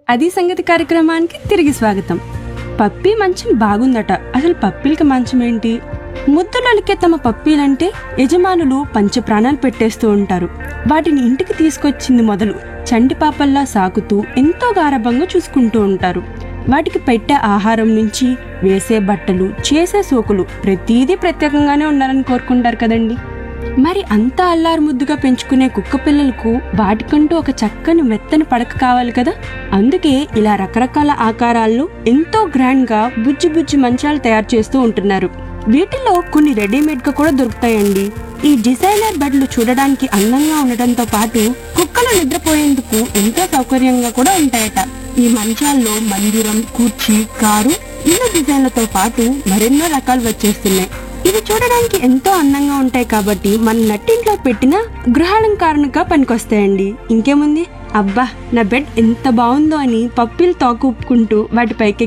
అది సంగతి కార్యక్రమానికి తిరిగి స్వాగతం పప్పీ మంచం బాగుందట అసలు పప్పీలకి మంచం ఏంటి ముద్దులొలికే తమ పప్పీలంటే యజమానులు పంచప్రాణాలు పెట్టేస్తూ ఉంటారు వాటిని ఇంటికి తీసుకొచ్చింది మొదలు చంటి పాపల్లా సాకుతూ ఎంతో గారభంగా చూసుకుంటూ ఉంటారు వాటికి పెట్టే ఆహారం నుంచి వేసే బట్టలు చేసే సోకులు ప్రతిదీ ప్రత్యేకంగానే ఉండాలని కోరుకుంటారు కదండి మరి అంత అల్లారు ముద్దుగా పెంచుకునే కుక్క పిల్లలకు వాటికంటూ ఒక చక్కని మెత్తని పడక కావాలి కదా అందుకే ఇలా రకరకాల ఆకారాల్లో ఎంతో గ్రాండ్ గా బుజ్జి బుజ్జి మంచాలు తయారు చేస్తూ ఉంటున్నారు వీటిలో కొన్ని రెడీమేడ్ గా కూడా దొరుకుతాయండి ఈ డిజైనర్ బెడ్లు చూడడానికి అందంగా ఉండటంతో పాటు కుక్కలు నిద్రపోయేందుకు ఎంతో సౌకర్యంగా కూడా ఉంటాయట ఈ మంచాల్లో మందిరం కుర్చీ కారు ఇల్లు డిజైన్లతో పాటు మరెన్నో రకాలు వచ్చేస్తున్నాయి ఇవి చూడడానికి ఎంతో అందంగా ఉంటాయి కాబట్టి మన నట్టింట్లో పెట్టిన గృహాలంకారణగా పనికొస్తాయండి ఇంకేముంది అబ్బా నా బెడ్ ఎంత బాగుందో అని పప్పీలు తోకుపుకుంటూ వాటిపైకి